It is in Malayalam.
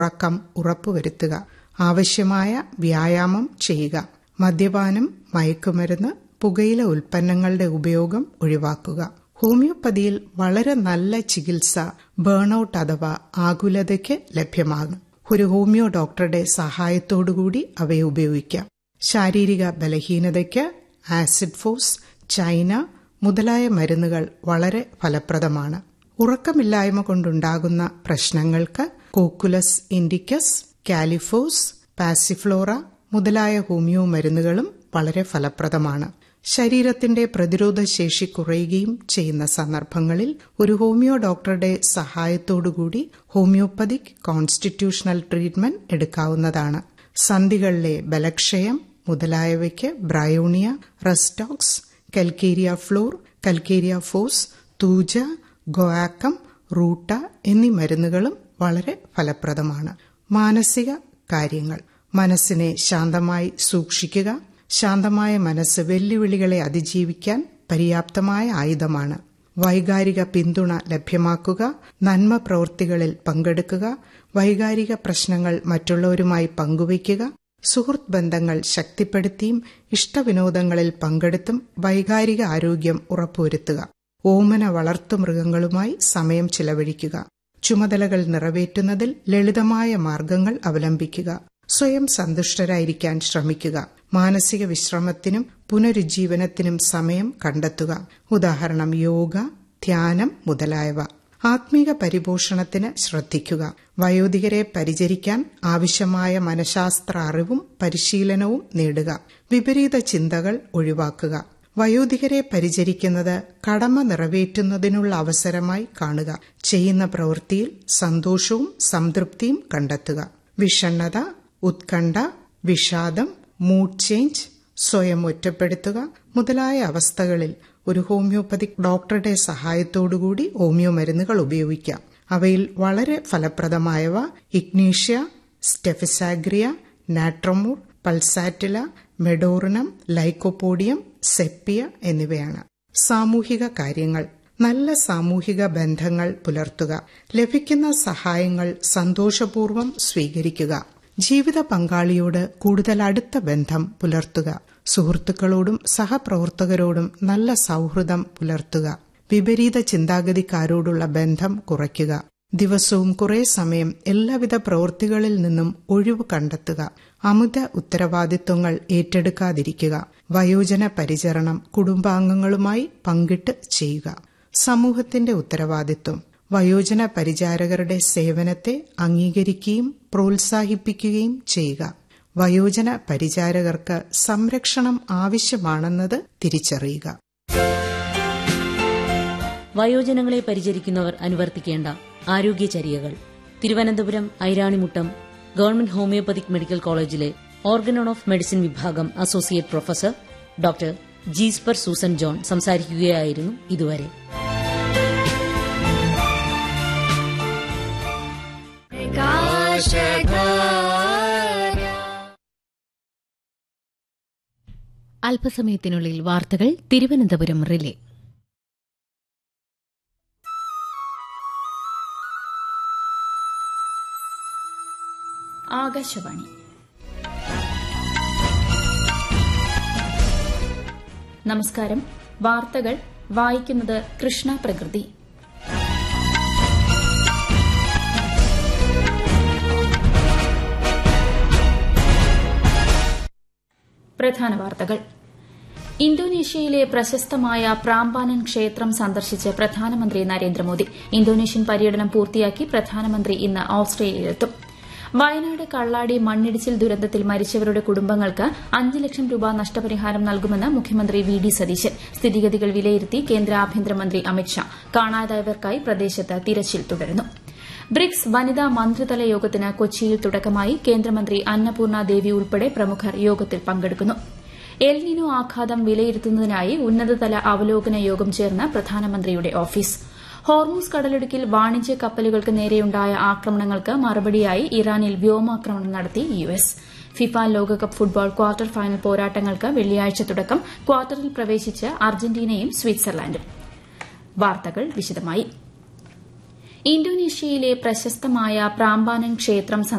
ഉറക്കം ഉറപ്പുവരുത്തുക ആവശ്യമായ വ്യായാമം ചെയ്യുക മദ്യപാനം മയക്കുമരുന്ന് പുകയില ഉൽപ്പന്നങ്ങളുടെ ഉപയോഗം ഒഴിവാക്കുക ഹോമിയോപ്പതിയിൽ വളരെ നല്ല ചികിത്സ ബേൺഔട്ട് അഥവാ ആകുലതയ്ക്ക് ലഭ്യമാകും ഒരു ഹോമിയോ ഡോക്ടറുടെ സഹായത്തോടുകൂടി അവയെ ഉപയോഗിക്കാം ശാരീരിക ബലഹീനതയ്ക്ക് ആസിഡ് ഫോസ് ചൈന മുതലായ മരുന്നുകൾ വളരെ ഫലപ്രദമാണ് ഉറക്കമില്ലായ്മ കൊണ്ടുണ്ടാകുന്ന പ്രശ്നങ്ങൾക്ക് കോക്കുലസ് ഇൻഡിക്കസ് കാലിഫോസ് പാസിഫ്ലോറ മുതലായ ഹോമിയോ മരുന്നുകളും വളരെ ഫലപ്രദമാണ് ശരീരത്തിന്റെ പ്രതിരോധ ശേഷി കുറയുകയും ചെയ്യുന്ന സന്ദർഭങ്ങളിൽ ഒരു ഹോമിയോ ഡോക്ടറുടെ സഹായത്തോടുകൂടി ഹോമിയോപ്പതിക് കോൺസ്റ്റിറ്റ്യൂഷണൽ ട്രീറ്റ്മെന്റ് എടുക്കാവുന്നതാണ് സന്ധികളിലെ ബലക്ഷയം മുതലായവയ്ക്ക് Bryonia Rhus tox Calcarea fluor Calcarea phos Thuja Guaiacum Ruta എന്നീ മരുന്നുകളും വളരെ ഫലപ്രദമാണ് മാനസിക കാര്യങ്ങൾ മനസ്സിനെ ശാന്തമായി സൂക്ഷിക്കുക ശാന്തമായ മനസ്സ് വെല്ലുവിളികളെ അതിജീവിക്കാൻ പര്യാപ്തമായ ആയുധമാണ് വൈകാരിക പിന്തുണ ലഭ്യമാക്കുക നന്മ പ്രവൃത്തികളിൽ പങ്കെടുക്കുക വൈകാരിക പ്രശ്നങ്ങൾ മറ്റുള്ളവരുമായി പങ്കുവയ്ക്കുക സുഹൃത്ത് ബന്ധങ്ങൾ ശക്തിപ്പെടുത്തിയും ഇഷ്ടവിനോദങ്ങളിൽ പങ്കെടുത്തും വൈകാരിക ആരോഗ്യം ഉറപ്പുവരുത്തുക ഓമന വളർത്തുമൃഗങ്ങളുമായി സമയം ചിലവഴിക്കുക ചുമതലകൾ നിറവേറ്റുന്നതിൽ ലളിതമായ മാർഗങ്ങൾ അവലംബിക്കുക സ്വയം സന്തുഷ്ടരായിരിക്കാൻ ശ്രമിക്കുക മാനസിക വിശ്രമത്തിനും പുനരുജ്ജീവനത്തിനും സമയം കണ്ടെത്തുക ഉദാഹരണം യോഗ ധ്യാനം മുതലായവ ആത്മീക പരിപോഷണത്തിന് ശ്രദ്ധിക്കുക വയോധികരെ പരിചരിക്കാൻ ആവശ്യമായ മനഃശാസ്ത്ര അറിവും പരിശീലനവും നേടുക വിപരീത ചിന്തകൾ ഒഴിവാക്കുക വയോധികരെ പരിചരിക്കുന്നത് കടമ നിറവേറ്റുന്നതിനുള്ള അവസരമായി കാണുക ചെയ്യുന്ന പ്രവൃത്തിയിൽ സന്തോഷവും സംതൃപ്തിയും കണ്ടെത്തുക വിഷണ്ണത ഉത്കണ്ഠ വിഷാദം മൂഡ് ചേഞ്ച് സ്വയം ഒറ്റപ്പെടുത്തുക മുതലായ അവസ്ഥകളിൽ ഒരു ഹോമിയോപ്പതിക് ഡോക്ടറുടെ സഹായത്തോടുകൂടി ഹോമിയോ മരുന്നുകൾ ഉപയോഗിക്കാം അവയിൽ വളരെ ഫലപ്രദമായവ ഇഗ്നീഷ്യ സ്റ്റെഫിസാഗ്രിയ നാട്രമൂർ പൾസാറ്റില മെഡോറിനം ലൈക്കോപോഡിയം സെപ്പിയ എന്നിവയാണ് സാമൂഹിക കാര്യങ്ങൾ നല്ല സാമൂഹിക ബന്ധങ്ങൾ പുലർത്തുക ലഭിക്കുന്ന സഹായങ്ങൾ സന്തോഷപൂർവ്വം സ്വീകരിക്കുക ജീവിത പങ്കാളിയോട് കൂടുതൽ അടുത്ത ബന്ധം പുലർത്തുക സുഹൃത്തുക്കളോടും സഹപ്രവർത്തകരോടും നല്ല സൗഹൃദം പുലർത്തുക വിപരീത ചിന്താഗതിക്കാരോടുള്ള ബന്ധം കുറയ്ക്കുക ദിവസവും കുറെ സമയം എല്ലാവിധ പ്രവൃത്തികളിൽ നിന്നും ഒഴിവ് കണ്ടെത്തുക അമിത ഉത്തരവാദിത്വങ്ങൾ ഏറ്റെടുക്കാതിരിക്കുക വയോജന പരിചരണം കുടുംബാംഗങ്ങളുമായി പങ്കിട്ട് ചെയ്യുക സമൂഹത്തിന്റെ ഉത്തരവാദിത്വം വയോജന പരിചാരകരുടെ സേവനത്തെ അംഗീകരിക്കുകയും പ്രോത്സാഹിപ്പിക്കുകയും ചെയ്യുക വയോജന പരിചാരകർക്ക് സംരക്ഷണം ആവശ്യമാണെന്നത് തിരിച്ചറിയുക വയോജനങ്ങളെ പരിചരിക്കുന്നവർ അനുവർത്തിക്കേണ്ട ആരോഗ്യചര്യകൾ Thiruvananthapuram Ayiranimuttam government homoeopathic medical കോളേജിലെ ഓർഗനോൺ ഓഫ് മെഡിസിൻ വിഭാഗം associate professor doctor Jisper Susan John സംസാരിക്കുകയായിരുന്നു ഇതുവരെ അല്പസമയത്തിനുള്ളിൽ വാർത്തകൾ തിരുവനന്തപുരം റിലേ ആകാശവാണി നമസ്കാരം വാർത്തകൾ വായിക്കുന്നത് കൃഷ്ണ പ്രകൃതി പ്രധാന വാർത്തകൾ ഇന്തോനേഷ്യയിലെ പ്രശസ്തമായ പ്രാമ്പാനൻ ക്ഷേത്രം സന്ദർശിച്ച് പ്രധാനമന്ത്രി നരേന്ദ്രമോദി ഇന്തോനേഷ്യൻ പര്യടനം പൂർത്തിയാക്കി പ്രധാനമന്ത്രി ഇന്ന് ഓസ്ട്രേലിയയിലെത്തും വയനാട് കള്ളാടി മണ്ണിടിച്ചിൽ ദുരന്തത്തിൽ മരിച്ചവരുടെ കുടുംബങ്ങൾക്ക് അഞ്ച് ലക്ഷം രൂപ നഷ്ടപരിഹാരം നൽകുമെന്ന് മുഖ്യമന്ത്രി വി ഡി സതീശൻ സ്ഥിതിഗതികൾ വിലയിരുത്തി കേന്ദ്ര ആഭ്യന്തരമന്ത്രി അമിത്ഷാ കാണാതായവർക്കായി പ്രദേശത്ത് തിരച്ചിൽ തുടരുന്നു ബ്രിക്സ് വനിതാ മന്ത്രിതല യോഗത്തിന് കൊച്ചിയിൽ തുടക്കമായി കേന്ദ്രമന്ത്രി അന്നപൂർണ ദേവി ഉൾപ്പെടെ പ്രമുഖർ യോഗത്തിൽ പങ്കെടുക്കുന്നു എൽനിനോ ആഘാതം വിലയിരുത്തുന്നതിനായി ഉന്നതതല അവലോകന യോഗം ചേർന്ന് പ്രധാനമന്ത്രിയുടെ ഓഫീസ് ഹോർമൂസ് കടലിടുക്കിൽ വാണിജ്യ കപ്പലുകൾക്ക് നേരെയുണ്ടായ ആക്രമണങ്ങൾക്ക് മറുപടിയായി ഇറാനിൽ വ്യോമാക്രമണം നടത്തി യു എസ് ഫിഫ ലോകകപ്പ് ഫുട്ബോൾ ക്വാർട്ടർ ഫൈനൽ പോരാട്ടങ്ങൾക്ക് വെള്ളിയാഴ്ച തുടക്കം ക്വാർട്ടറിൽ പ്രവേശിച്ച് അർജന്റീനയും സ്വിറ്റ്സർലാൻഡും വാർത്തകൾ വിശദമായി ഇന്തോനേഷ്യയിലെ പ്രശസ്തമായ പ്രാമ്പാനൻ ക്ഷേത്രം